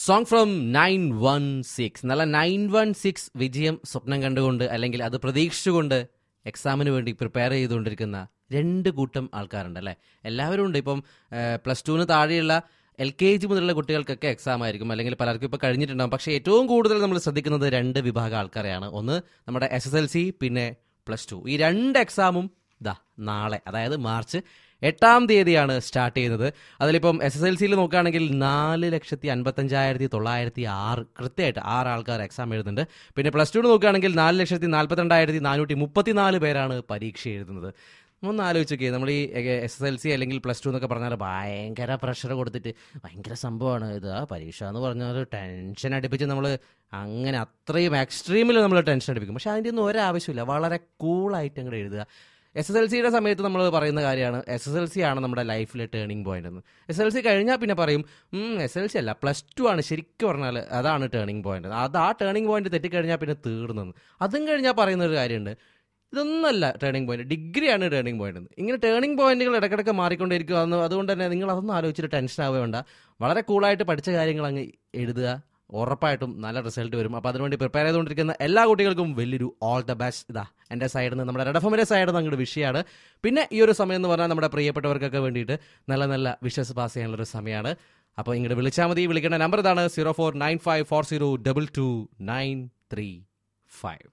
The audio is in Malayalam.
song from nine one six നല്ല നയൻ വൺ സിക്സ് വിജയം സ്വപ്നം കണ്ടുകൊണ്ട് അല്ലെങ്കിൽ അത് പ്രതീക്ഷിച്ചുകൊണ്ട് എക്സാമിന് വേണ്ടി പ്രിപ്പയർ ചെയ്തുകൊണ്ടിരിക്കുന്ന രണ്ട് കൂട്ടം ആൾക്കാരുണ്ട് അല്ലേ എല്ലാവരും ഉണ്ട് ഇപ്പം പ്ലസ് ടുവിന് താഴെയുള്ള എൽ കെ ജി മുതലുള്ള കുട്ടികൾക്കൊക്കെ എക്സാം ആയിരിക്കും അല്ലെങ്കിൽ പലർക്കും ഇപ്പോൾ കഴിഞ്ഞിട്ടുണ്ടാകും പക്ഷേ ഏറ്റവും കൂടുതൽ നമ്മൾ ശ്രദ്ധിക്കുന്നത് രണ്ട് വിഭാഗം ആൾക്കാരെയാണ് ഒന്ന് നമ്മുടെ എസ് എസ് എൽ സി പിന്നെ പ്ലസ് ടു ഈ രണ്ട് എക്സാമും ദാ നാളെ അതായത് മാർച്ച് എട്ടാം തീയതിയാണ് സ്റ്റാർട്ട് ചെയ്യുന്നത് അതിലിപ്പം എസ് എസ് എൽ സിയിൽ നോക്കുകയാണെങ്കിൽ നാല് ലക്ഷത്തി അൻപത്തഞ്ചായിരത്തി തൊള്ളായിരത്തി ആറ് കൃത്യമായിട്ട് ആറ് ആൾക്കാർ എക്സാം എഴുതുന്നുണ്ട് പിന്നെ പ്ലസ് ടു നോക്കുകയാണെങ്കിൽ നാല് ലക്ഷത്തി നാൽപ്പത്തിരണ്ടായിരത്തി നാനൂറ്റി മുപ്പത്തിനാല് പേരാണ് പരീക്ഷ എഴുതുന്നത് ഒന്ന് ആലോചിച്ച് നോക്കിയേ നമ്മൾ ഈ എസ് എസ് എൽ സി അല്ലെങ്കിൽ പ്ലസ് ടു എന്നൊക്കെ പറഞ്ഞാൽ ഭയങ്കര പ്രഷർ കൊടുത്തിട്ട് ഭയങ്കര സംഭവമാണ് ഇത് ആ പരീക്ഷ എന്ന് പറഞ്ഞാൽ ടെൻഷൻ അടുപ്പിച്ച് നമ്മൾ അങ്ങനെ അത്രയും എക്സ്ട്രീമിൽ നമ്മൾ ടെൻഷൻ അടുപ്പിക്കും പക്ഷെ അതിൻ്റെ ഒന്നും ഒരാവശ്യമില്ല വളരെ കൂളായിട്ട് അങ്ങോട്ട് എഴുതുക എസ് എസ് എൽ സിയുടെ സമയത്ത് നമ്മൾ പറയുന്ന കാര്യമാണ് എസ് എസ് എൽ സി ആണ് നമ്മുടെ ലൈഫിലെ ടേണിംഗ് പോയിന്റ് എന്ന് എസ് എൽ സി കഴിഞ്ഞാൽ പിന്നെ പറയും എസ് എൽ സി അല്ല പ്ലസ് ടു ആണ് ശരിക്കും പറഞ്ഞാൽ അതാണ് ടേണിംഗ് പോയിന്റ് അത് ആ ടേണിംഗ് പോയിന്റ് തെറ്റിക്കഴിഞ്ഞാൽ പിന്നെ തീർന്നെന്ന് അതും കഴിഞ്ഞാൽ പറയുന്ന ഒരു കാര്യമുണ്ട് ഇതൊന്നല്ല ടേണിംഗ് പോയിന്റ് ഡിഗ്രിയാണ് ടേണിംഗ് പോയിന്റ് എന്ന് ഇങ്ങനെ ടേണിംഗ് പോയിന്റുകൾ ഇടയ്ക്കിടയ്ക്ക് മാറിക്കൊണ്ടിരിക്കുക എന്ന് അതുകൊണ്ട് തന്നെ നിങ്ങൾ അതൊന്നും ആലോചിച്ചിട്ട് ടെൻഷൻ ആവുക വേണ്ട വളരെ കൂളായിട്ട് പഠിച്ച കാര്യങ്ങൾ അങ്ങ് എഴുതുക ഉറപ്പായിട്ടും നല്ല റിസൾട്ട് വരും അപ്പോൾ അതിനുവേണ്ടി പ്രിപ്പയർ ചെയ്തുകൊണ്ടിരിക്കുന്ന എല്ലാ കുട്ടികൾക്കും വലിയൊരു ഓൾ ദ ബെസ്റ്റ് ഇതാ എൻ്റെ സൈഡിൽ നിന്ന് നമ്മുടെ റെഡഫമിൻ്റെ സൈഡിൽ നിന്ന് അങ്ങോട്ട് വിഷയമാണ് പിന്നെ ഈ ഒരു സമയം എന്ന് പറഞ്ഞാൽ നമ്മുടെ പ്രിയപ്പെട്ടവർക്കൊക്കെ വേണ്ടിയിട്ട് നല്ല നല്ല വിഷസ് പാസ് ചെയ്യാനുള്ള ഒരു സമയമാണ് അപ്പോൾ ഇങ്ങോട്ട് വിളിച്ചാൽ മതി വിളിക്കേണ്ട നമ്പർ ഇതാണ് zero four nine five four zero double two nine three five